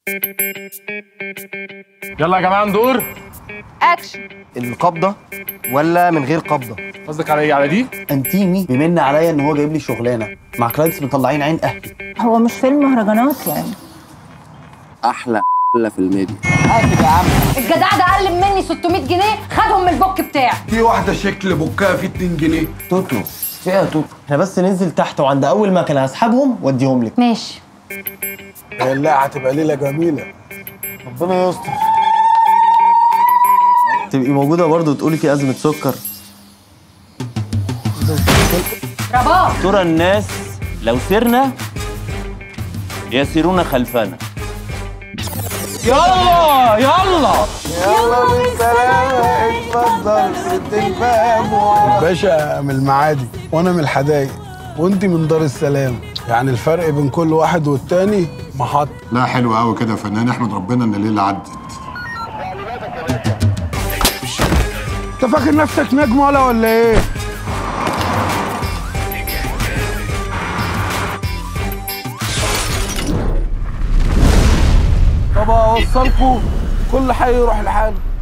يلا يا جماعه ندور اكشن القبضه ولا من غير قبضه قصدك على ايه على دي انتيمي بيمن عليا ان هو جايب لي شغلانه مع كلاينتس مطلعين عين اهلي هو مش فيلم مهرجانات يعني احلى في الميديا الجدع ده قلب مني 600 جنيه خدهم من البوك بتاعي في واحدة شكل بكها في 2 جنيه توتو فيها توتو احنا بس ننزل تحت وعند اول مكنه هسحبهم واديهم لك ماشي لا هتبقى ليلة جميلة ربنا يستر تبقي موجوده برضه وتقولي في ازمه سكر رباب ترى الناس لو سرنا يسيرون خلفنا يلا يلا الباشا من المعادي وانا من الحدايق وانت من دار السلام يعني الفرق بين كل واحد والتاني محط لا حلو قوي كده يا فنان احمد ربنا ان الليله عدت انت فاكر نفسك نجم ولا ولا ايه؟ طب اوصلكوا كل حي يروح لحاله